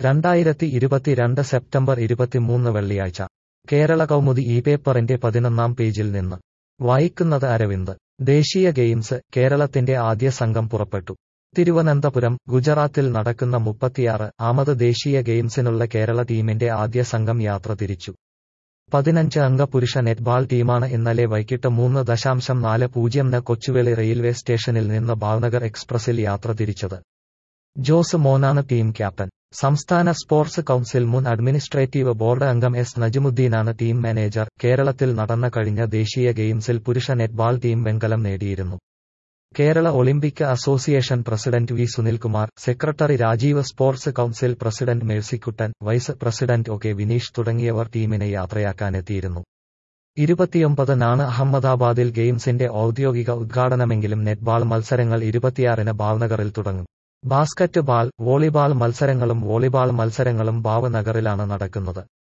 രണ്ടായിരത്തി ഇരുപത്തിരണ്ട് സെപ്റ്റംബർ ഇരുപത്തിമൂന്ന് വെള്ളിയാഴ്ച കേരള കൗമുദി ഈ പേപ്പറിന്റെ പതിനൊന്നാം പേജിൽ നിന്ന് വായിക്കുന്നത് അരവിന്ദ് ദേശീയ ഗെയിംസ് കേരളത്തിന്റെ ആദ്യ സംഘം പുറപ്പെട്ടു തിരുവനന്തപുരം ഗുജറാത്തിൽ നടക്കുന്ന മുപ്പത്തിയാറ് ആമത് ദേശീയ ഗെയിംസിനുള്ള കേരള ടീമിന്റെ ആദ്യ സംഘം യാത്ര തിരിച്ചു പതിനഞ്ച് അംഗ പുരുഷ നെറ്റ്ബാൾ ടീമാണ് ഇന്നലെ വൈകിട്ട് മൂന്ന് ദശാംശം നാല് പൂജ്യംന് കൊച്ചുവേളി റെയിൽവേ സ്റ്റേഷനിൽ നിന്ന് ഭാവ്നഗർ എക്സ്പ്രസിൽ യാത്ര തിരിച്ചത് ജോസ് മോനാണ് ടീം ക്യാപ്റ്റൻ സംസ്ഥാന സ്പോർട്സ് കൌൺസിൽ മുൻ അഡ്മിനിസ്ട്രേറ്റീവ് ബോർഡ് അംഗം എസ് നജിമുദ്ദീനാണ് ടീം മാനേജർ കേരളത്തിൽ നടന്ന കഴിഞ്ഞ ദേശീയ ഗെയിംസിൽ പുരുഷ നെറ്റ്ബാൾ ടീം വെങ്കലം നേടിയിരുന്നു Kerala olympic association president V Sunilkumar secretary Rajeev sports council president Mercykuttan vice president O K Vineesh തുടങ്ങിയവർ ടീമിനെ യാത്രയാക്കാനെത്തിയിരുന്നു ഇരുപത്തിയൊമ്പതിനാണ് അഹമ്മദാബാദിൽ ഗെയിംസിന്റെ ഔദ്യോഗിക ഉദ്ഘാടനമെങ്കിലും നെറ്റ്ബാൾ മത്സരങ്ങൾ ഇരുപത്തിയാറിന് ഭാവ്നഗറിൽ തുടങ്ങും ബാസ്കറ്റ് ബാൾ വോളിബാൾ മത്സരങ്ങളും വോളിബാൾ മത്സരങ്ങളും ഭാവ്നഗറിലാണ് നടക്കുന്നത്